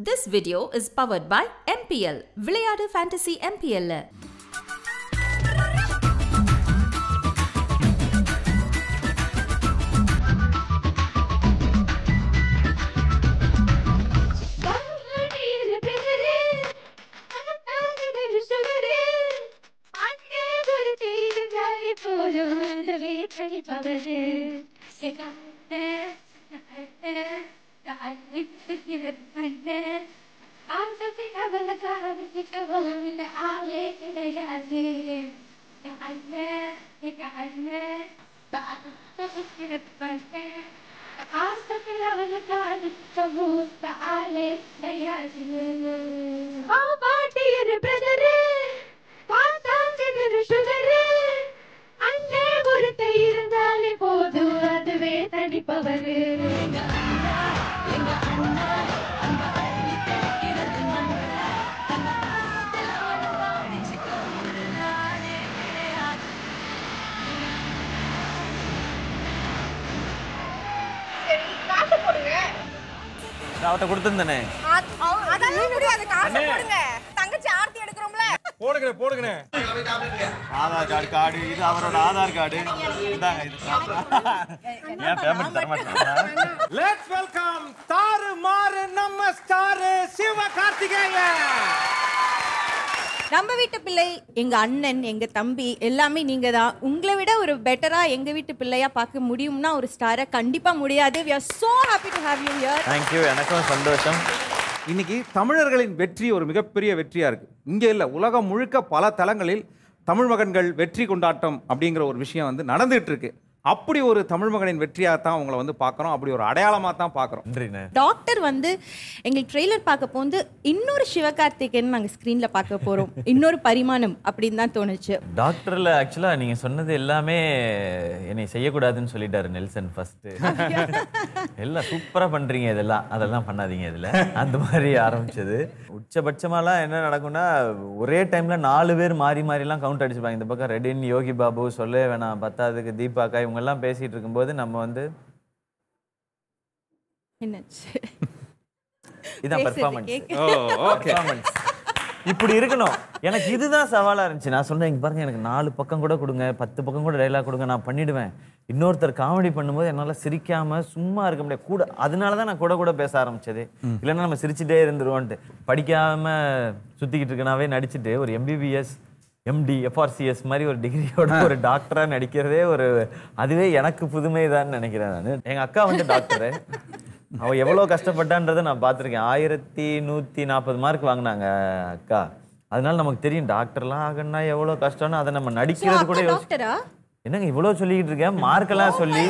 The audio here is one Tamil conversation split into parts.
This video is powered by MPL. விளையாடு ஃபேண்டசி MPL. தடிப்பவரு நான் அவட்ட கொடுத்துருந்தேனே அதெல்லாம் முடியாது காசு போடுங்க தங்கச்சி ஆர்த்தி எடுக்கிறோம்ல போடுங்கண்ணே போடுங்கண்ணே ஆதார் கார்டு கார்டு இது அவரோட ஆதார் கார்டு இந்தாங்க இது ஏன் பேமெண்ட் தர மாட்டேன் லெட்ஸ் வெல்கம் தாறு மாறு நம்ம ஸ்டார் சிவ கார்த்திகேயன் நம்ம வீட்டு பிள்ளை எங்க அண்ணன் எங்க தம்பி எல்லாமே நீங்க தான் உங்களை விட ஒரு பெட்டரா எங்க வீட்டு பிள்ளையா பார்க்க முடியும்னா ஒரு ஸ்டாரை கண்டிப்பா முடியாது we are so happy to have you here thank you எனக்கும் சந்தோஷம் இன்னைக்கு தமிழர்களின் வெற்றி ஒரு மிகப்பெரிய வெற்றியா இருக்கு இங்கே இல்லை உலகம் முழுக்க பல தளங்களில் தமிழ் மகன்கள் வெற்றி கொண்டாட்டம் அப்படிங்கிற ஒரு விஷயம் வந்து நடந்துட்டு இருக்கு அப்படி ஒரு தமிழ் மகனின் வெற்றியாக தான் உங்களை வந்து பார்க்குறோம் அப்படி ஒரு அடையாளமாக தான் பார்க்குறோம் நன்றிண்ணே டாக்டர் வந்து எங்களுக்கு ட்ரெய்லர் பார்க்க போந்து இன்னொரு சிவகார்த்திகேயன் நாங்க ஸ்க்ரீன்ல பார்க்க போறோம் இன்னொரு பரிமாணம் அப்படின்னு தான் தோணுச்சு டாக்டர்ல ஆக்சுவலா நீங்க சொன்னது எல்லாமே என்னை செய்யக்கூடாதுன்னு சொல்லிட்டாரு நெல்சன் ஃபர்ஸ்ட் எல்லாம் சூப்பரா பண்றீங்க இதெல்லாம் அதெல்லாம் பண்ணாதீங்க இதுல அந்த மாதிரி ஆரம்பிச்சது உச்சபட்சமாலாம் என்ன நடக்கும்னா ஒரே டைம்ல நாலு பேர் மாறி மாறிலாம் கவுண்ட் அடிச்சுப்பாங்க இந்த பக்கம் ரெடின் யோகி பாபு சொல்லவே வேணாம் பத்தாவதுக்கு தீபாக்கா இவங்க எல்லாம் பேசிட்டு இருக்கும்போது நம்ம வந்து என்னாச்சு இதான் பேசுறது பெர்ஃபார்மன்ஸ் கேக்க- ஓ ஓகே Performance. இப்படி இருக்கணும் எனக்கு இதுதான் சவாலா இருந்துச்சு நான் சொன்னேன் இங்க பாருங்க எனக்கு நாலு பக்கம் கூட கொடுங்க பத்து பக்கம் கூட டைலாக் கொடுங்க நான் பண்ணிடுவேன் இன்னொருத்தர் காமெடி பண்ணும்போது என்னால சிரிக்காம சும்மா இருக்க முடியாது கூட அதனால தான் நான் கூட கூட பேச ஆரம்பிச்சது இல்லைன்னா நம்ம சிரிச்சுட்டே இருந்துருவோன்ட்டு படிக்காம சுத்திக்கிட்டு இருக்கனாவே நடிச்சுட்டு ஒரு எம்பிபிஎஸ் எம்டி எஃப்ஆர்சிஎஸ் மாதிரி ஒரு டிகிரியோட ஒரு டாக்டரா நடிக்கிறதே ஒரு அதுவே எனக்கு புதுமை தான் நினைக்கிறேன் நான் எங்க அக்கா வந்து டாக்டரு அவ எவ்வளவு கஷ்டப்பட்டான்றதை நான் பார்த்திருக்கேன் ஆயிரத்தி நூத்தி நாற்பது மார்க் வாங்கினாங்க அக்கா அதனால நமக்கு தெரியும் டாக்டர்லாம் ஆகணும்னா எவ்வளவு கஷ்டம்னு அதை நம்ம நடிக்கிறது கூட யோசி டாக்டரா என்னங்க இவ்வளவு சொல்லிக்கிட்டு இருக்கேன் மார்க் எல்லாம் சொல்லி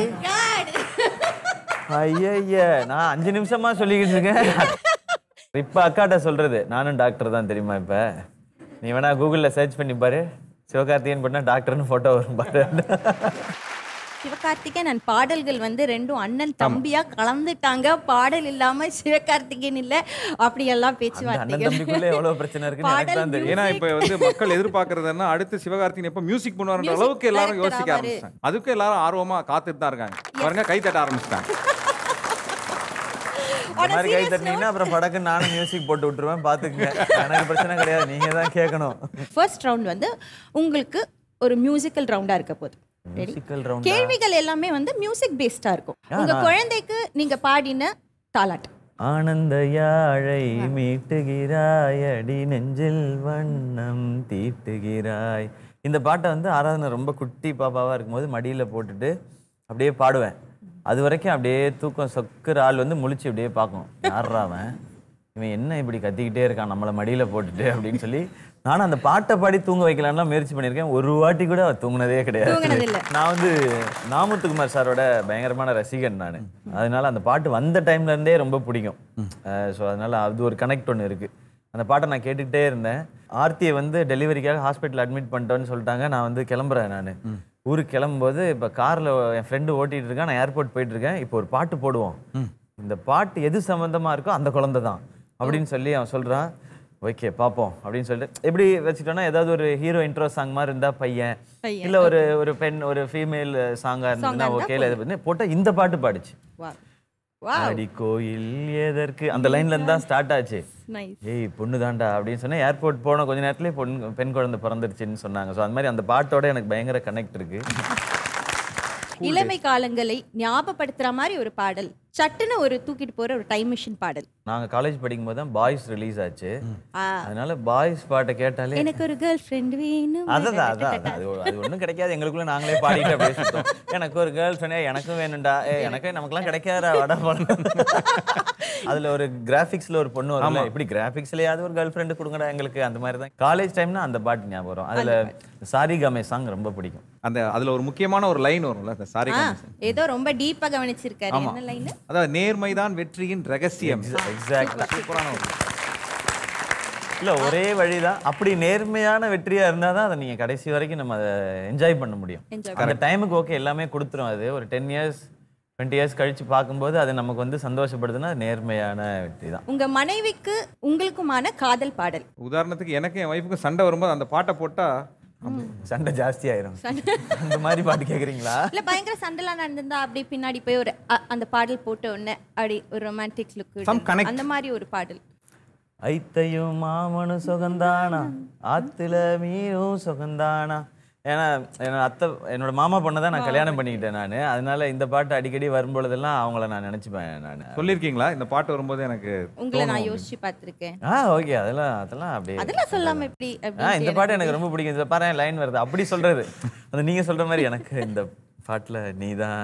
ஐய நான் அஞ்சு நிமிஷமா சொல்லிக்கிட்டு இருக்கேன் இப்ப அக்காட்ட சொல்றது நானும் டாக்டர் தான் தெரியுமா இப்ப நீ வேணா கூகுள்ல சர்ச் பண்ணி பாரு சிவகார்த்திகேயன் பண்ணா டாக்டர்னு போட்டோ வரும் பாரு சிவகார்த்திகேயன் அண்ட் பாடல்கள் வந்து ரெண்டும் அண்ணன் தம்பியா கலந்துட்டாங்க பாடல் இல்லாம சிவகார்த்திகேயன் இல்ல அப்படி எல்லாம் அந்த அண்ணன் பேச்சுவார்த்தைகள் தம்பிக்குள்ள எவ்வளவு பிரச்சனை இருக்குன்னு எனக்கு பாடல் தான் தெரியும் ஏன்னா இப்போ வந்து மக்கள் எதிர்பார்க்கறதுன்னா அடுத்து சிவகார்த்திகேயன் எப்போ மியூசிக் பண்ணுவார்ன்ற Music அளவுக்கு எல்லாரும் director யோசிக்க ஆவாரு. ஆரம்பிச்சிட்டாங்க அதுக்கும் எல்லாரும் ஆர்வமா காத்துட்டு தான் இருக்காங்க பாருங்க கை தட்ட ஆரம்பிச்சிட்டாங்க இந்த மாதிரி கை தட்டினீங்கன்னா அப்புறம் படக்கு நானும் மியூசிக் போட்டு விட்டுருவேன் பாத்துக்கங்க எனக்கு பிரச்சனை கிடையாது நீங்க தான் கேட்கணும் ஃபர்ஸ்ட் ரவுண்ட் வந்து உங்களுக்கு ஒரு மியூசிக்கல் ரவுண்டா இருக்க போகுது Ready? மியூசிக்கல் ரவுண்ட் கேள்விகள் எல்லாமே வந்து மியூசிக் பேஸ்டா இருக்கும் ஆ, உங்க நான்- குழந்தைக்கு நீங்க பாடின தாலாட்டு ஆனந்த யாழை மீட்டுகிறாய் அடி நெஞ்சில் வண்ணம் தீட்டுகிறாய் இந்த பாட்டை வந்து ஆராதனை ரொம்ப குட்டி பாப்பாவா இருக்கும்போது மடியில போட்டுட்டு அப்படியே பாடுவேன் அது வரைக்கும் அப்படியே தூக்கம் சொக்குற ஆள் வந்து முழிச்சு அப்படியே பார்க்கும் யார்ரா அவன் இவன் என்ன இப்படி கத்திக்கிட்டே இருக்கான் நம்மளை மடியில போட்டுட்டு அப்படின்னு சொல்லி நானும் அந்த பாட்டை பாடி தூங்க வைக்கலாம்லாம் முயற்சி பண்ணியிருக்கேன் ஒரு வாட்டி கூட அவ தூங்குனதே தூங்குனது கிடையாது இல்ல. நான் வந்து நாமுத்துக்குமார் சாரோட பயங்கரமான ரசிகன் நான் அதனால அந்த பாட்டு வந்த டைம்ல இருந்தே ரொம்ப பிடிக்கும் ஸோ அதனால அது ஒரு கனெக்ட் ஒன்று இருக்கு அந்த பாட்டை நான் கேட்டுக்கிட்டே இருந்தேன் ஆர்த்தியை வந்து டெலிவரிக்காக ஹாஸ்பிட்டல் அட்மிட் பண்ணிட்டோன்னு சொல்லிட்டாங்க நான் வந்து கிளம்புறேன் நான் ஊருக்கு கிளம்பும்போது இப்போ காரில் என் ஃப்ரெண்டு ஓட்டிட்டு இருக்கேன் நான் ஏர்போர்ட் போயிட்டு இருக்கேன் இப்போ ஒரு பாட்டு போடுவோம் இந்த பாட்டு எது சம்மந்தமா இருக்கோ அந்த குழந்தை தான் அப்படின்னு சொல்லி அவன் சொல்றான் ஓகே பார்ப்போம் அப்படின்னு சொல்லிட்டு எப்படி வச்சுட்டோம்னா ஏதாவது ஒரு ஹீரோ இன்ட்ரோ சாங் மாதிரி இருந்தா பையன் பையன், இல்ல ஒரு ஒரு பெண் ஒரு ஃபீமேல் சாங்கா இருந்ததுன்னா இருந்தா ஓகே இல்ல இது பண்ணி போட்டா இந்த பாட்டு பாடுச்சு Wow. Wow. அடி கோயில் எதற்கு அந்த லைன்ல இருந்து தான் ஸ்டார்ட் ஆச்சு நைஸ் ஏய் பொண்ணு தான்டா அப்படின்னு சொன்னா ஏர்போர்ட் போன கொஞ்ச நேரத்துலயே பொண் பெண் குழந்தை பிறந்துருச்சுன்னு சொன்னாங்க ஸோ அந்த மாதிரி அந்த பாட்டோட எனக்கு பயங்கர கனெக்ட் இருக்கு இளமை காலங்களை ஞாபகப்படுத்துற மாதிரி ஒரு பாடல் சட்டுன்னு ஒரு தூக்கிட்டு போற ஒரு டைம் மிஷின் பாடல் நாங்க காலேஜ் படிக்கும் போது தான் பாய்ஸ் ரிலீஸ் ஆச்சு ஆ, அதனால பாய்ஸ் பாட்டை கேட்டாலே எனக்கு ஒரு கேர்ள் ஃப்ரெண்ட் வேணும் அதான் அதான் அதான். அது ஒ- அது ஒன்றும் கிடைக்காது எங்களுக்குள்ள நாங்களே பாடிட்டு அப்படியே சுத்தோம் எனக்கு ஒரு கேர்ள் ஃப்ரெண்ட் எனக்கும் வேணும்டா ஏ எனக்கு நமக்கெல்லாம் கிடைக்காதா வட போன அதுல ஒரு கிராஃபிக்ஸ்ல ஒரு பொண்ணு வரும்ல இப்படி கிராஃபிக்ஸ்லயாவது ஒரு கேர்ள் ஃப்ரெண்டு கொடுங்கடா எங்களுக்கு அந்த மாதிரி தான் காலேஜ் டைம்னா அந்த பாட்டு ஞாபகம் வரும் அதுல சாரி கமே சாங் ரொம்ப பிடிக்கும் அந்த அதுல ஒரு முக்கியமான ஒரு லைன் வரும்ல அந்த சாரி ஆ, ஏதோ ரொம்ப டீப்பா கவனிச்சிருக்காரு என்ன லைன் அதாவது நேர்மைதான் வெற்றியின் ரகசியம் எக்ஸாக்ட்லி சூப்பரான ஒரு இல்ல ஒரே வழிதான் அப்படி நேர்மையான வெற்றியா இருந்தா தான் அதை நீங்க கடைசி வரைக்கும் நம்ம அதை என்ஜாய் பண்ண முடியும் Enjoy அந்த டைமுக்கு ஓகே எல்லாமே கொடுத்துரும் அது ஒரு டென் இயர்ஸ் டுவெண்ட்டி இயர்ஸ் கழிச்சு பார்க்கும்போது அது நமக்கு வந்து சந்தோஷப்படுதுன்னா அது நேர்மையான வெற்றி தான் உங்க மனைவிக்கு உங்களுக்குமான காதல் பாடல் உதாரணத்துக்கு எனக்கு என் ஒய்ஃபுக்கு சண்டை வரும்போது அந்த பாட்டை போட்டா சண்டை ஜாஸ்தி ஆயிரும் அந்த மாதிரி பாட்டு கேக்குறீங்களா இல்ல பயங்கர சண்டைலாம் நடந்திருந்தா அப்படி பின்னாடி போய் ஒரு அ- அந்த பாடல் போட்ட உடனே அப்படி ஒரு ரொமான்டிக் Some லுக் connect. அந்த மாதிரி ஒரு பாடல் ஐத்தையும் மாமனு சுகந்தானா ஆத்துல மீனும் சுகந்தானா ஏன்னா என்னோட அத்தை என்னோட மாமா பொண்ணை தான் நான் கல்யாணம் பண்ணிக்கிட்டேன் நான் அதனால இந்த பாட்டு அடிக்கடி வரும்பொழுதெல்லாம் அவங்கள நான் நினைச்சுப்பேன் நான் சொல்லியிருக்கீங்களா இந்த பாட்டு வரும்போது எனக்கு உங்களை நான் யோசிச்சு பார்த்திருக்கேன் ஆ ஓகே அதெல்லாம் அதெல்லாம் அப்படியே அதெல்லாம் சொல்லாம எப்படி ஆ அப்படின்னு இந்த பாட்டு எனக்கு ரொம்ப பிடிக்கும் இதில் பாரு லைன் வருது அப்படி சொல்றது அது நீங்க சொல்ற மாதிரி எனக்கு இந்த பாட்டுல நீதான்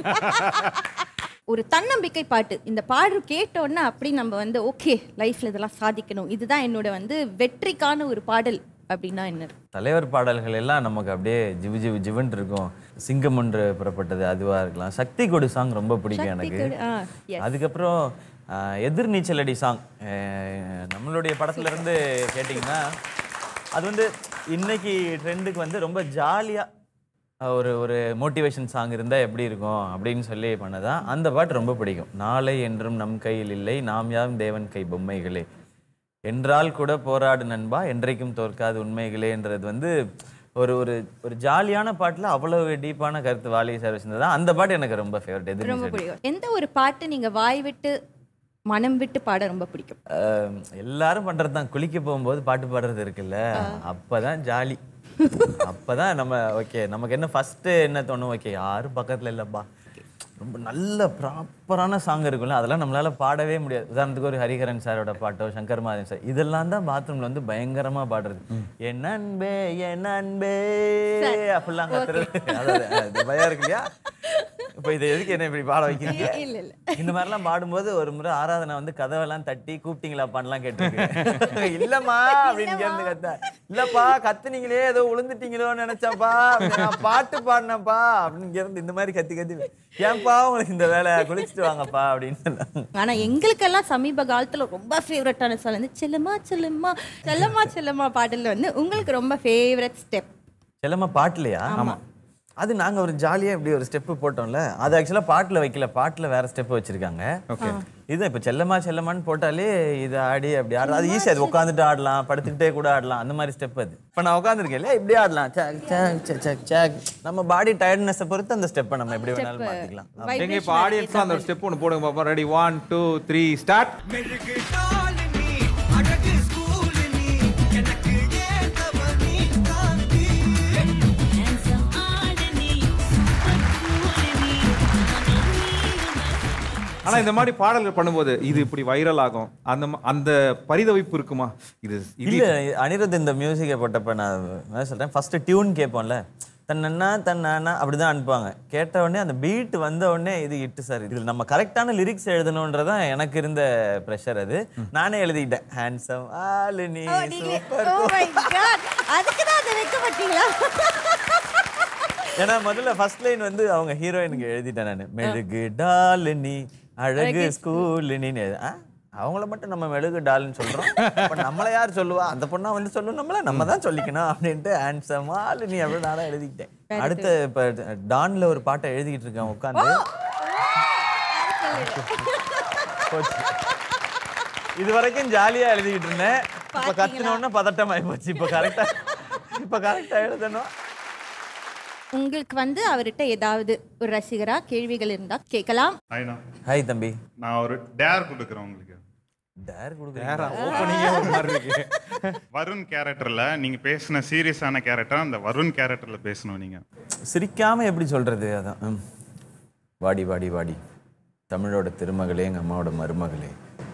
ஒரு தன்னம்பிக்கை பாட்டு இந்த பாடல் கேட்ட உடனே அப்படி நம்ம வந்து ஓகே லைஃப்ல இதெல்லாம் சாதிக்கணும் இதுதான் என்னோட வந்து வெற்றிக்கான ஒரு பாடல் அப்படின்னா என்ன தலைவர் பாடல்கள் எல்லாம் நமக்கு அப்படியே ஜிவு ஜிவு ஜிவன் இருக்கும் சிங்கம் ஒன்று புறப்பட்டது அதுவா இருக்கலாம் சக்தி கொடு சாங் ரொம்ப பிடிக்கும் எனக்கு கொடு, ஆ, yes. அதுக்கப்புறம் ஆ, எதிர் நீச்சல் அடி சாங் நம்மளுடைய படத்துல இருந்து கேட்டிங்கன்னா அது வந்து இன்னைக்கு ட்ரெண்டுக்கு வந்து ரொம்ப ஜாலியா ஒரு ஒரு மோட்டிவேஷன் சாங் இருந்தால் எப்படி இருக்கும் அப்படின்னு சொல்லி பண்ணதான் அந்த பாட்டு ரொம்ப பிடிக்கும் நாளை என்றும் நம் கையில் இல்லை நாம் யாரும் தேவன் கை பொம்மைகளே என்றால் கூட போராடு நண்பா என்றைக்கும் தோற்காது உண்மைகளேன்றது வந்து ஒரு ஒரு ஒரு ஜாலியான பாட்டில் அவ்வளவு டீப்பான கருத்து வாலி சார் வச்சிருந்ததா அந்த பாட்டு எனக்கு ரொம்ப ஃபேவரட் எதிர் ரொம்ப நீச்சல். பிடிக்கும் எந்த ஒரு பாட்டு நீங்க வாய் விட்டு மனம் விட்டு பாட ரொம்ப பிடிக்கும் ஆஹ் எல்லாரும் பண்றது தான் குளிக்க போகும்போது பாட்டு பாடுறது இருக்குல்ல அப்பதான் ஜாலி அப்பதான் நம்ம ஓகே நமக்கு என்ன ஃபர்ஸ்ட் என்ன தோணும் ஓகே யாரும் பக்கத்துல இல்லப்பா ரொம்ப நல்ல ப்ராப்பரான சாங் இருக்கும்ல அதெல்லாம் நம்மளால பாடவே முடியாது உதாரணத்துக்கு ஒரு ஹரிஹரன் சாரோட பாட்டோ சங்கர் மாதன் சார் இதெல்லாம் தான் பாத்ரூம்ல வந்து பயங்கரமா பாடுறது என் அன்பே என் அன்பே அப்படிலாம் கத்துறது அதாவது, அது பயம் இருக்கு இல்லையா இப்போ இது எதுக்கு என்ன இப்படி பாட வைக்கிறீங்க இல்ல இல்ல இந்த மாதிரிலாம் பாடும்போது ஒரு முறை ஆராதனை வந்து கதவெல்லாம் தட்டி கூப்பிட்டீங்களாப்பான்லாம் கேட்டிருக்கேன் இல்லம்மா அப்படின்னு கேட்டு கத்த இல்லப்பா கத்துனீங்களே ஏதோ உளுந்துட்டீங்களோன்னு நினைச்சாப்பா நான் பாட்டு பாடினப்பா அப்படின்னு இருந்து இந்த மாதிரி கத்தி கத்தி ஏன்பா உங்களுக்கு இந்த வேலை குளிச்சுட்டு வாங்கப்பா அப்படின்னு சொன்னாங்க ஆனா எங்களுக்கெல்லாம் சமீப காலத்துல ரொம்ப ஃபேவரட்டான சாங் வந்து செல்லம்மா செல்லம்மா செல்லம்மா செல்லம்மா பாடல்ல வந்து உங்களுக்கு ரொம்ப ஃபேவரட் ஸ்டெப் செல்லம்மா பாட்டுலையா ஆமா அது நாங்க ஒரு ஜாலியா இப்படி ஒரு ஸ்டெப் போட்டோம்ல அது ஆக்சுவலா பாட்டுல வைக்கல பாட்டுல வேற ஸ்டெப் வச்சிருக்காங்க ஓகே இது இப்ப செல்லம்மா செல்லம்மான்னு போட்டாலே இது ஆடி அப்படி ஆடலாம் அது ஈஸி அது உட்காந்துட்டு ஆடலாம் படுத்துக்கிட்டே கூட ஆடலாம் அந்த மாதிரி ஸ்டெப் அது இப்ப நான் உட்காந்துருக்கேன் இல்லையா இப்படி ஆடலாம் சக், சக், சக், சக், சக். நம்ம பாடி டயர்ட்னஸ் பொறுத்து அந்த ஸ்டெப்பை நம்ம எப்படி வேணாலும் மாத்திக்கலாம் எங்க இப்போ ஆடியன்ஸ் அந்த ஸ்டெப் ஒன்று போடுங்க பாப்போம் ready one two three start ஆனா இந்த மாதிரி பாடல்கள் பண்ணும்போது இது இப்படி வைரல் ஆகும் அந்த ம- அந்த பரிதவிப்பு இருக்குமா இது இது இல்ல அனிருத் இந்த மியூசிக்கை போட்டப்ப நான் என்ன சொல்றேன் ஃபர்ஸ்ட் டியூன் கேட்போம்ல தன்னண்ணா தன்னானா அப்படிதான் அனுப்புவாங்க கேட்ட உடனே அந்த பீட் வந்த உடனே இது இட்டு சார் இதுல நம்ம கரெக்டான லிரிக்ஸ் எழுதணுன்றதான் எனக்கு இருந்த ப்ரெஷர் அது நானே எழுதிக்கிட்டேன் ஹேண்ட்ஸம் ஆளு நீ சூப்பர் அதுக்கு தான் அதை வைக்கப்பட்டீங்களா ஏன்னா முதல்ல ஃபர்ஸ்ட் லைன் வந்து அவங்க ஹீரோயினுக்கு எழுதிட்டேன் நான் மெழுகு டால் நீ அழகு ஸ்கூல் நீ அவங்கள மட்டும் நம்ம மெழுகு டால்னு சொல்றோம் அப்ப நம்மள யார் சொல்லுவா அந்த பொண்ணா வந்து சொல்லணும் நம்மள நம்ம தான் சொல்லிக்கணும் அப்படின்ட்டு ஹேண்ட்ஸம் ஆளு நீ அப்படி நானா எழுதிக்கிட்டேன் அடுத்து இப்ப டான்ல ஒரு பாட்டை எழுதிக்கிட்டு இருக்கேன் உட்காந்து போச்சு. இது வரைக்கும் ஜாலியா எழுதிக்கிட்டு இருந்தேன் இப்ப கத்துன உடனே பதட்டம் ஆகி போச்சு இப்ப கரெக்டா இப்ப கரெக்டா எழுதணும் உங்களுக்கு வந்து அவர்கிட்ட ஏதாவது ஒரு ரசிகரா கேள்விகள் இருந்தா கேட்கலாம் ஐநா ஹாய் தம்பி நான் ஒரு டேர் கொடுக்குறேன் உங்களுக்கு டேர் வேற கொடுக்குறேன் ஓப்பனிங்கே ஒரு மாதிரி இருக்கு வருண் கேரக்டர்ல நீங்க பேசின சீரியஸான கேரக்டர் அந்த வருண் கேரக்டர்ல பேசணும் நீங்க சிரிக்காம எப்படி சொல்றது அதான் ம். வாடி வாடி வாடி தமிழோட திருமகளே எங்க அம்மாவோட மருமகளே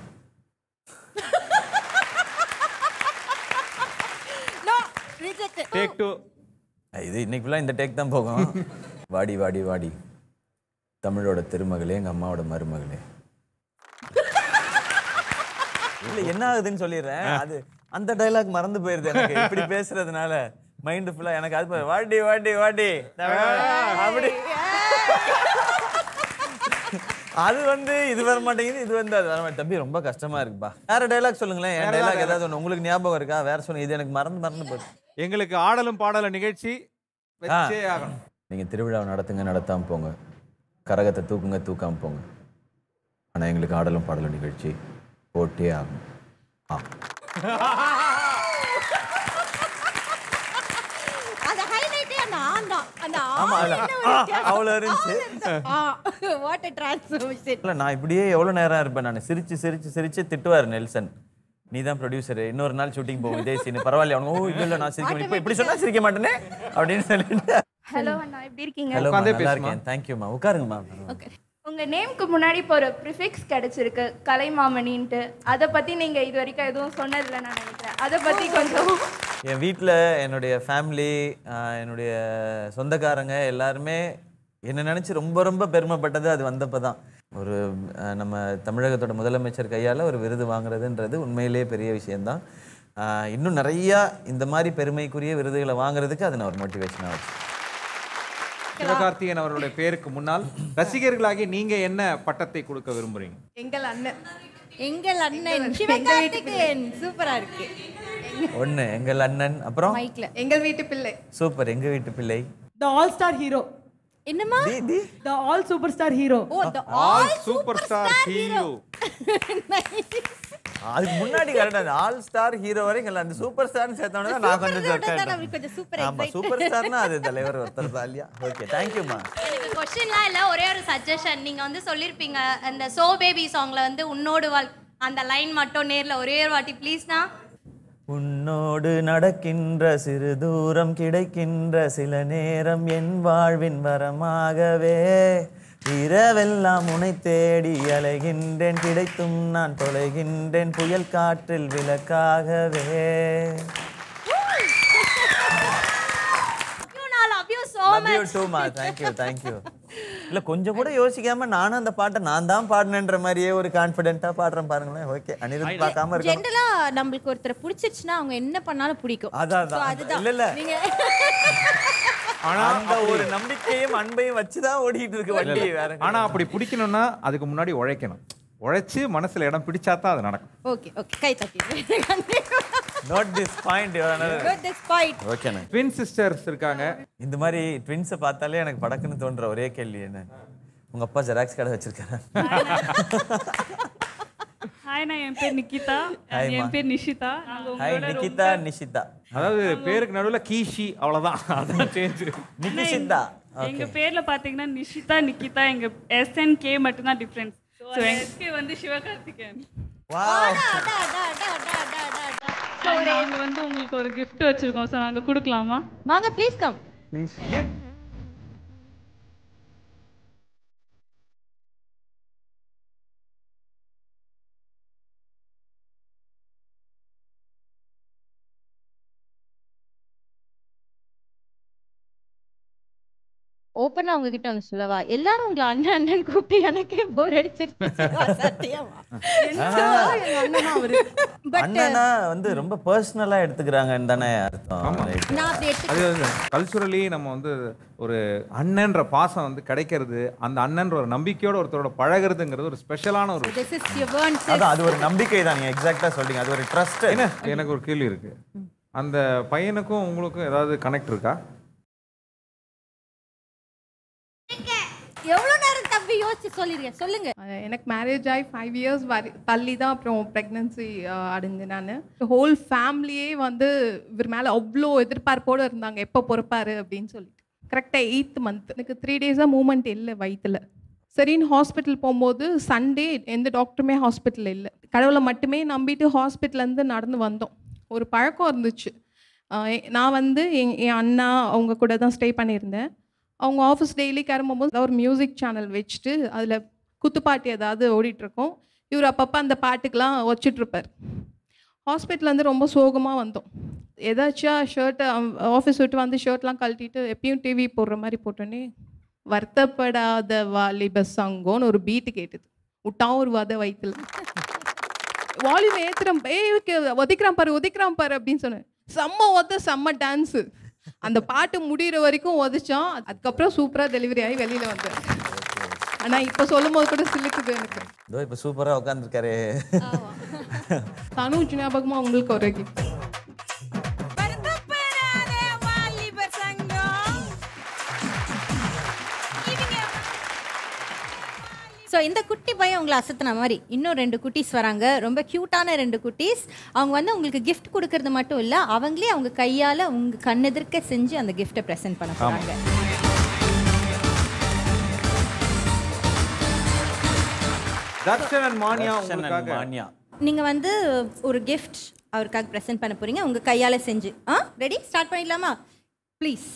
நோ ரிஜெக்ட் டேக் டூ இது இன்னைக்கு ஃபுல்லாக இந்த டேக் தான் போகும் வாடி வாடி வாடி தமிழோட திருமகளே எங்க அம்மாவோட மருமகளே இல்ல என்ன ஆகுதுன்னு சொல்லிடுறேன் அது அந்த டைலாக் மறந்து போயிருது எனக்கு இப்படி பேசுறதுனால மைண்ட் ஃபுல்லா எனக்கு அது பாரு, வாடி வாடி வாடி அப்படி அது வந்து இது வர மாட்டேங்குது இது வந்து அது வர மாட்டேங்குது தம்பி ரொம்ப கஷ்டமா இருக்குப்பா வேற டைலாக் சொல்லுங்களேன் என் டைலாக் ஏதாவது ஒண்ணு உங்களுக்கு ஞாபகம் இருக்கா வேற சொல்லுங்க இது எனக்கு மறந்து மறந்து போச்சு எங்களுக்கு ஆடலும் பாடலும் நிகழ்ச்சி வச்சே ஆகணும் நீங்கள் திருவிழாவை நடத்துங்க நடத்தாமல் போங்க கரகத்தை தூக்குங்க தூக்காமல் போங்க ஆனால் எங்களுக்கு ஆடலும் பாடலும் நிகழ்ச்சி போட்டே ஆகும் ஆ அந்த ஹைலைட்டே நான் தான் அந்த ஆமா, இல்ல. ஆ, அவ்வளவு இருந்துச்சு. வாட் a transformation இல்லை நான் இப்படியே எவ்வளோ நேரம் இருப்பேன் நான் சிரிச்சு சிரிச்சு சிரிச்சு திட்டுவார் நெல்சன் நீ தான் ப்ரொடியூசர் இன்னொரு நாள் ஷூட்டிங் போகும் இதே சீன் பரவாயில்ல அவனுங்க ஓ இல்லை இல்லை நான் சிரிக்க மாட்டேன் இப்போ இப்படி சொன்னா சிரிக்க மாட்டேனே அப்படின்னு சொல்லிட்டு ஹலோ அண்ணா எப்படி இருக்கீங்க ஹலோ உட்காந்தே நல்லா பேசுமா. இருக்கேன் தேங்க்யூம்மா உட்காருங்கம்மா ஓகே உங்க நேம்க்கு முன்னாடி இப்போ ஒரு ப்ரிஃபிக்ஸ் கிடைச்சிருக்கு கலைமாமணின்ட்டு அதை பத்தி நீங்க இது வரைக்கும் எதுவும் சொன்னதில்லை நான் நினைக்கிறேன் அதை பத்தி கொஞ்சம் என் வீட்டில் என்னுடைய ஃபேமிலி என்னுடைய சொந்தக்காரங்க எல்லாருமே என்னை நினச்சி ரொம்ப ரொம்ப பெருமைப்பட்டது அது வந்தப்போ தான் ஒரு அஹ், நம்ம தமிழகத்தோட முதலமைச்சர் கையால் ஒரு விருது வாங்குறதுன்றது உண்மையிலேயே பெரிய விஷயம்தான் அஹ், இன்னும் நிறையா இந்த மாதிரி பெருமைக்குரிய விருதுகளை வாங்குறதுக்கு அது நான் ஒரு மோட்டிவேஷனாக வச்சு சிவகார்த்திகேயன் அவர்களுடைய பேருக்கு முன்னால் ரசிகர்களாகி நீங்க என்ன பட்டத்தை கொடுக்க விரும்புறீங்க எங்கள் அண்ணன் எங்கள் அண்ணன் சிவகார்த்திகேயன் சூப்பரா இருக்கு ஒன்று எங்கள் அண்ணன் அப்புறம் மைக்ல எங்கள் வீட்டு பிள்ளை சூப்பர் எங்கள் வீட்டு பிள்ளை The all star hero. என்னமா the the The all superstar hero. Oh the all super star hero அதுக்கு முன்னாடி கரெக்டாக ஆல் ஸ்டார் ஹீரோ வரைக்கும் அந்த சூப்பர் ஸ்டார்னு சேர்த்தோன்னே தான் நான் கொஞ்சம் Superstar joke தான் ஆயிட்டேன். நம்மளுக்கு கொஞ்சம் super ஆமா excited. சூப்பர் ஸ்டார்னா அது தலைவர் ஒருத்தர் தான் இல்லையா ஓகே தேங்க்யூம்மா எனக்கு கொஸ்டின்லாம் இல்லை ஒரே ஒரு சஜஷன் நீங்கள் வந்து சொல்லியிருப்பீங்க அந்த சோ பேபி சாங்கில் வந்து உன்னோடு வாழ் அந்த லைன் மட்டும் நேரில் ஒரே ஒரு வாட்டி ப்ளீஸ்னா உன்னோடு நடக்கின்ற சிறு தூரம் கிடைக்கின்ற சில நேரம் என் வாழ்வின் வரமாகவே இரவெல்லாம் உனை தேடி அலைகின்றேன் கிடைத்தும் நான் தொலைகின்றேன் புயல் காற்றில் விளக்காகவே நான் love you so Love you too, ma. Thank you, thank you. இல்ல கொஞ்சம் கூட யோசிக்காம நானும் அந்த பாட்டை நான் தான் பாடினேன்ற மாதிரியே ஒரு கான்ஃபிடென்ட்டா பாடுறேன் பாருங்களேன் ஓகே அனிருத் பார்க்காம இருக்கணும் ஜென்ரலா நம்மளுக்கு ஒருத்தரை பிடிச்சிருச்சுன்னா அவங்க என்ன பண்ணாலும் பிடிக்கும் அதான், So அதான். அதுதான் இல்ல, இல்ல. நீங்க ஆனா அந்த ஒரு நம்பிக்கையும் அன்பையும் வச்சுதான் ஓடிட்டு இருக்கு வண்டி வேற ஆனா அப்படி பிடிக்கணும்னா அதுக்கு முன்னாடி உழைக்கணும் உழைச்சு மனசுல இடம் பிடிச்சா தான் அது நடக்கும் ஓகே ஓகே கை தட்டி note this point Good this point. ஓகேண்ணே ட்வின் சிஸ்டர்ஸ் இருக்காங்க இந்த மாதிரி ட்வின்ஸை பார்த்தாலே எனக்கு படக்குன்னு தோன்ற ஒரே கேள்வி என்ன உங்க அப்பா ஜெராக்ஸ் கடை வச்சிருக்காரு ஹாய் நான் என் பேர் நிக்கிதா Hi, ma. என் பேர் நிஷிதா நாங்க ஹாய் உங்களோட நிகிதா நிஷிதா அதாவது பேருக்கு நடுவுல கீஷி அவ்வளவுதான் அதான் சேஞ்ச் நிகிஷிதா எங்க பேர்ல பாத்தீங்கன்னா நிஷிதா நிக்கிதா எங்க எஸ் என் கே மட்டும் தான் டிஃபரன்ஸ் ஸோ எஸ்கே வந்து சிவகார்த்திகேயன் வாவ் அடா, அடா, அடா, அடா, அடா, அடா, அடா. ஸோ நாங்க வந்து உங்களுக்கு ஒரு gift வச்சிருக்கோம் ஸோ நாங்க கொடுக்கலாமா வாங்க ப்ளீஸ் கம் ஓப்பனா உங்ககிட்ட வந்து சொல்லவா எல்லாரும் உங்களை அண்ணன் அண்ணன் கூப்பிட்டு எனக்கே போர் அடிச்சிருச்சு சத்தியமா பட் அண்ணனா வந்து ரொம்ப பர்சனலா எடுத்துக்கிறாங்கன்னு தானே அர்த்தம் Right. நான் அப்படி எடுத்து அது கல்ச்சுரலி நம்ம வந்து ஒரு அண்ணன்ற பாசம் வந்து கிடைக்கிறது அந்த அண்ணன்ற ஒரு நம்பிக்கையோட ஒருத்தரோட பழகுறதுங்கிறது ஒரு ஸ்பெஷலான ஒரு திஸ் இஸ் யுவர் வேர்ன் அதான் அது ஒரு நம்பிக்கை தான் நீங்க எக்ஸாக்ட்டா சொல்றீங்க அது ஒரு ட்ரஸ்ட் என்ன எனக்கு ஒரு கேள்வி இருக்கு அந்த பையனுக்கும் உங்களுக்கும் ஏதாவது கனெக்ட் இருக்கா எவ்வளவு நேரம் தம்பி யோசிச்சு சொல்லிருங்க சொல்லுங்க அஹ் எனக்கு மேரேஜ் ஆகி ஃபைவ் இயர்ஸ் வரி தள்ளி தான் அப்புறம் ப்ரெக்னன்சி அடைஞ்சேன் நான் ஹோல் ஃபேமிலியே வந்து இவர் மேலே அவ்வளோ எதிர்பார்ப்போடு இருந்தாங்க எப்போ பொறுப்பாரு அப்படின்னு சொல்லிட்டு கரெக்டாக எயித்து மந்த் எனக்கு த்ரீ டேஸாக மூமெண்ட் இல்லை வயித்துல சரின்னு ஹாஸ்பிட்டல் போகும்போது சண்டே எந்த டாக்டருமே ஹாஸ்பிட்டல் இல்லை கடவுளை மட்டுமே நம்பிட்டு ஹாஸ்பிட்டல்லேருந்து நடந்து வந்தோம் ஒரு பழக்கம் இருந்துச்சு ஆஹ் எ- நான் வந்து என் என் அண்ணா அவங்க கூட தான் ஸ்டே பண்ணியிருந்தேன் அவங்க ஆஃபீஸ் டெய்லி கிளம்பும்போது ஒரு மியூசிக் சேனல் வச்சுட்டு அதில் குத்துப்பாட்டு ஏதாவது ஓடிட்டுருக்கோம் இவர் அப்பப்போ அந்த பாட்டுக்கெலாம் வச்சிட்ருப்பார் ஹாஸ்பிட்டல்லேருந்து ரொம்ப சோகமாக வந்தோம் ஏதாச்சும் ஷர்ட்டை ஆஃபீஸ் விட்டு வந்து ஷர்ட்லாம் கழட்டிட்டு எப்பயும் டிவி போடுற மாதிரி போட்டோன்னே வருத்தப்படாத வாலிப சங்கோன்னு ஒரு பீட்டு கேட்டுது விட்டா ஒரு வத வயிற்றுல வால்யூம் ஏத்துறேன் ஏய் இவருக்கு ஒதைக்கிறான் பாரு ஒதைக்கிறான் பாரு அப்படின்னு சொன்னேன் செம்ம ஒத்த செம்ம டான்ஸு அந்த பாட்டு முடியிற வரைக்கும் உதைச்சோம் அதுக்கப்புறம் சூப்பராக டெலிவரி ஆகி வெளியில் வந்தேன் ஆனால் இப்போ சொல்லும் போது கூட சிலுக்குது எனக்கு இதோ இப்போ சூப்பராக உட்காந்துருக்காரு தனுஜ் ஞாபகமாக உங்களுக்கு ஒரு gift. ஸோ இந்த குட்டி பையன் உங்களை அசத்துன மாதிரி இன்னும் ரெண்டு குட்டீஸ் வராங்க ரொம்ப க்யூட்டான ரெண்டு குட்டீஸ் அவங்க வந்து உங்களுக்கு gift கொடுக்கறது மட்டும் இல்லை அவங்களே அவங்க கையால் உங்க கண்ணெதிர்க்க செஞ்சு அந்த கிஃப்ட்டை ப்ரெசென்ட் பண்ண போகிறாங்க தர்ஷன் and மானியா தர்ஷன் and உங்களுக்காக மானியா நீங்கள் வந்து ஒரு gift அவருக்காக ப்ரெசென்ட் பண்ண போறீங்க உங்க கையால செஞ்சு ஆ ரெடி ஸ்டார்ட் பண்ணிடலாமா ப்ளீஸ்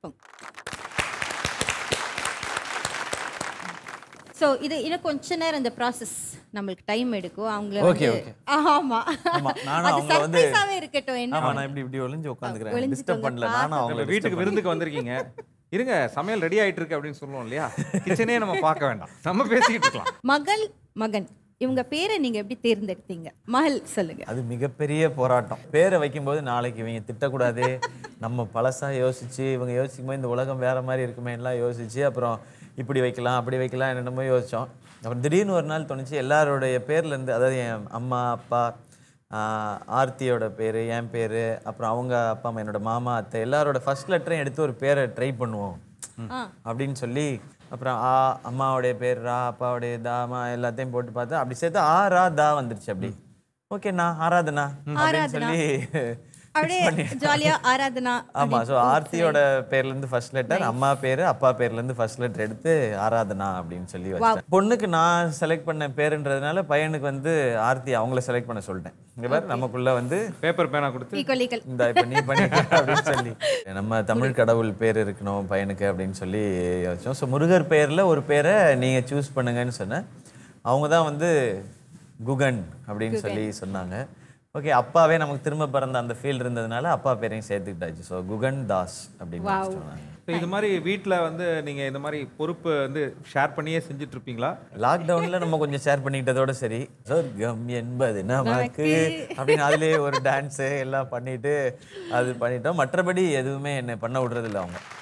ஸோ இது இன்னும் கொஞ்ச நேரம் இந்த ப்ராசஸ் நம்மளுக்கு டைம் எடுக்கும் அவங்கள Okay, வந்து okay. ஆமா ஆமா, நானும் அது அவங்கள வந்து- சர்ப்ரைஸாவே இருக்கட்டும் என்ன ஆமா நான் இப்படி இப்படி ஒளிஞ்சு உட்காந்துக்கிறேன் ஒளிஞ்சுட்டு டிஸ்டர்ப் பண்ணல உங்க நானும் அவங்கள வீட்டுக்கு வீட்டுக்கு விருந்துக்கு வந்திருக்கீங்க இருங்க சமையல் ரெடி ஆயிட்டு இருக்கு அப்படின்னு சொல்லுவோம் இல்லையா கிச்சனே நம்ம பார்க்க வேண்டாம் நம்ம பேசிக்கிட்டு இருக்கலாம் மகள் மகன் இவங்க பேரை நீங்க எப்படி தேர்ந்தெடுத்தீங்க மகள் சொல்லுங்க அது மிகப்பெரிய போராட்டம் பேரை வைக்கும்போது நாளைக்கு இவங்க திட்டக்கூடாது நம்ம பழசா யோசிச்சு இவங்க யோசிக்கும் போது இந்த உலகம் வேற மாதிரி இருக்குமே எல்லாம் யோசிச்சு அப்புறம் இப்படி வைக்கலாம் அப்படி வைக்கலாம் என்னென்னமோ யோசிச்சோம் அப்புறம் திடீர்னு ஒரு நாள் தோணுச்சு எல்லாருடைய பேர்ல இருந்து அதாவது என் அம்மா அப்பா ஆஹ், ஆர்த்தியோட பேர் என் பேர் அப்புறம் அவங்க அப்பா அம்மா என்னோட மாமா அத்தை எல்லாரோட ஃபர்ஸ்ட் லெட்டரையும் எடுத்து ஒரு பேரை ட்ரை பண்ணுவோம் அப்படின்னு சொல்லி அப்புறம் ஆ அம்மாவுடைய பேர் ரா அப்பாவுடைய தாமா எல்லாத்தையும் போட்டு பார்த்தா அப்படி சேர்த்து ஆ ரா தா வந்துருச்சு அப்படி ஓகேண்ணா ஆராதனா அப்படின்னு ஆராதனா. சொல்லி அப்படியே ஜாலியா ஆராதனா ஆமா ஸோ ஆர்த்தியோட பேர்ல இருந்து ஃபர்ஸ்ட் லெட்டர் அம்மா பேரு அப்பா பேர்ல இருந்து ஃபர்ஸ்ட் லெட்டர் எடுத்து ஆராதனா அப்படின்னு சொல்லி வச்சேன் பொண்ணுக்கு நான் செலக்ட் பண்ண பேருன்றதுனால பையனுக்கு வந்து ஆர்த்தி அவங்கள செலக்ட் பண்ண சொல்லிட்டேன் இங்க பாரு நமக்குள்ள வந்து பேப்பர் பேனா கொடுத்து ஈக்குவல் ஈக்குவல் இந்த இப்ப நீ பண்ணிட்ட அப்படின்னு சொல்லி நம்ம தமிழ் கடவுள் பேர் இருக்கணும் பையனுக்கு அப்படின்னு சொல்லி யோசிச்சோம் ஸோ முருகர் பேர்ல ஒரு பேரை நீங்க சூஸ் பண்ணுங்கன்னு சொன்னேன் அவங்க தான் வந்து குகன் அப்படின்னு சொல்லி சொன்னாங்க ஓகே அப்பாவே நமக்கு திரும்ப பிறந்த அந்த ஃபீல் இருந்ததுனால அப்பா பேரையும் சேர்த்துக்கிட்டாச்சு ஸோ குகன் தாஸ் அப்படின்னு சொன்னாங்க So, இது மாதிரி வீட்ல வந்து நீங்க இந்த மாதிரி பொறுப்பு வந்து ஷேர் பண்ணியே செஞ்சுட்டு இருப்பீங்களா லாக்டவுன்ல நம்ம கொஞ்சம் ஷேர் பண்ணிக்கிட்டதோட சரி சொர்க்கம் என்பது நமக்கு அப்படின்னு அதுலயே ஒரு டான்ஸு எல்லாம் பண்ணிட்டு அது பண்ணிட்டோம் மற்றபடி எதுவுமே என்னை பண்ண விடுறதில்ல அவங்க